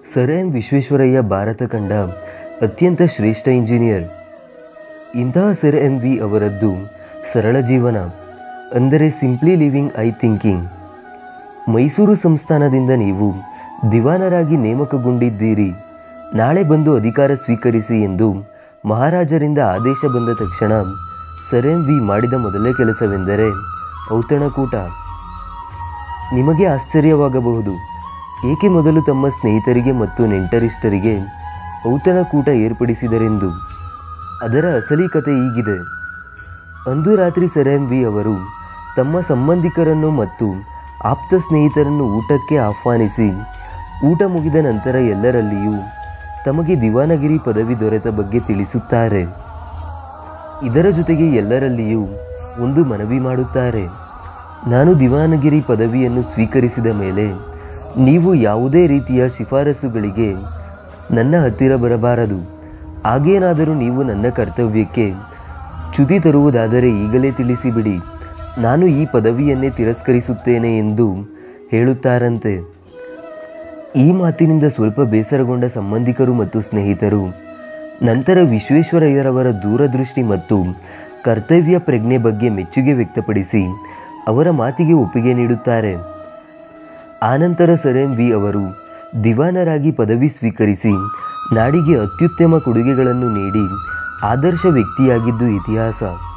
sir M Visvesvaraya Bharat ಕಂಡ ಅತ್ಯಂತ ಶ್ರೇಷ್ಠ ಇಂಜಿನಿಯರ್ ಇಂತಹ ಸರ್ ಎಂ ವಿ ಅವರದ್ದು ಸರಳ ಜೀವನ ಅಂದರೆ simply living I thinking Mysuru ಸಂಸ್ಥಾನದಿಂದ ನೀವು ದಿವಾನರಾಗಿ ನೇಮಕಗೊಂಡಿದ್ದೀರಿ ನಾಳೆ ಬಂದು ಅಧಿಕಾರ ಸ್ವೀಕರಿಸಿ ಎಂದು ಮಹಾರಾಜರಿಂದ ಆದೇಶ ಬಂದ ತಕ್ಷಣ ಸರ್ ಎಂ ವಿ ಮಾಡಿದ ಮೊದಲನೇ ಕೆಲಸವೆಂದರೆ ಔತಣಕೂಟ ನಿಮಗೆ ಆಶ್ಚರ್ಯವಾಗಬಹುದು ಏಕೆ ಮೊದಲು ತಮ್ಮ ಸ್ನೇಹಿತರಿಗೆ ಮತ್ತು ನೆಂಟರಿಷ್ಟರಿಗೆ ಔತಣಕೂಟ ಏರ್ಪಡಿಸಿದರೆಂದು ಅದರ ಅಸಲಿ ಕತೆ ಹೀಗಿದೆ ಅಂದು ರಾತ್ರಿ ಸರ್ ಎಂ ವಿ ಅವರು ತಮ್ಮ ಸಂಬಂಧಿಕರನ್ನು ಮತ್ತು ಆಪ್ತ ಸ್ನೇಹಿತರನ್ನು ಊಟಕ್ಕೆ ಆಹ್ವಾನಿಸಿ ಊಟ ಮುಗಿದ ನಂತರ ಎಲ್ಲರಲ್ಲಿಯೂ ತಮಗೆ ದಿವಾನಗಿರಿ ಪದವಿ ದೊರೆತ ಬಗ್ಗೆ ತಿಳಿಸುತ್ತಾರೆ ಇದರ ಜೊತೆಗೆ ಎಲ್ಲರಲ್ಲಿಯೂ ಒಂದು ಮನವಿ ಮಾಡುತ್ತಾರೆ ನಾನು ದಿವಾನಗಿರಿ ಪದವಿಯನ್ನು ಸ್ವೀಕರಿಸಿದ ಮೇಲೆ ನೀವು ಯಾವುದೇ ರೀತಿಯ ಶಿಫಾರಸುಗಳಿಗೆ ನನ್ನ ಹತ್ತಿರ ಬರಬಾರದು ಹಾಗೇನಾದರೂ ನೀವು ನನ್ನ ಕರ್ತವ್ಯಕ್ಕೆ ಚ್ಯುತಿ ತರುವುದಾದರೆ ಈಗಲೇ ತಿಳಿಸಿಬಿಡಿ ನಾನು ಈ ಪದವಿಯನ್ನೇ ತಿರಸ್ಕರಿಸುತ್ತೇನೆ ಎಂದು ಹೇಳುತ್ತಾರಂತೆ ಈ ಮಾತಿನಿಂದ ಸ್ವಲ್ಪ ಬೇಸರಗೊಂಡ ಸಂಬಂಧಿಕರು ಮತ್ತು ಸ್ನೇಹಿತರು ನಂತರ ವಿಶ್ವೇಶ್ವರಯ್ಯರವರ ದೂರದೃಷ್ಟಿ ಮತ್ತು ಕರ್ತವ್ಯ ಪ್ರಜ್ಞೆ ಬಗ್ಗೆ ಮೆಚ್ಚುಗೆ ವ್ಯಕ್ತಪಡಿಸಿ ಅವರ ಮಾತಿಗೆ ಒಪ್ಪಿಗೆ ನೀಡುತ್ತಾರೆ ಆನಂತರ ಸರ್ ಎಂ ವಿ ಅವರು ದಿವಾನರಾಗಿ ಪದವಿ ಸ್ವೀಕರಿಸಿ ನಾಡಿಗೆ ಅತ್ಯುತ್ತಮ ಕೊಡುಗೆಗಳನ್ನು ನೀಡಿ ಆದರ್ಶ ವ್ಯಕ್ತಿಯಾಗಿದ್ದು ಇತಿಹಾಸ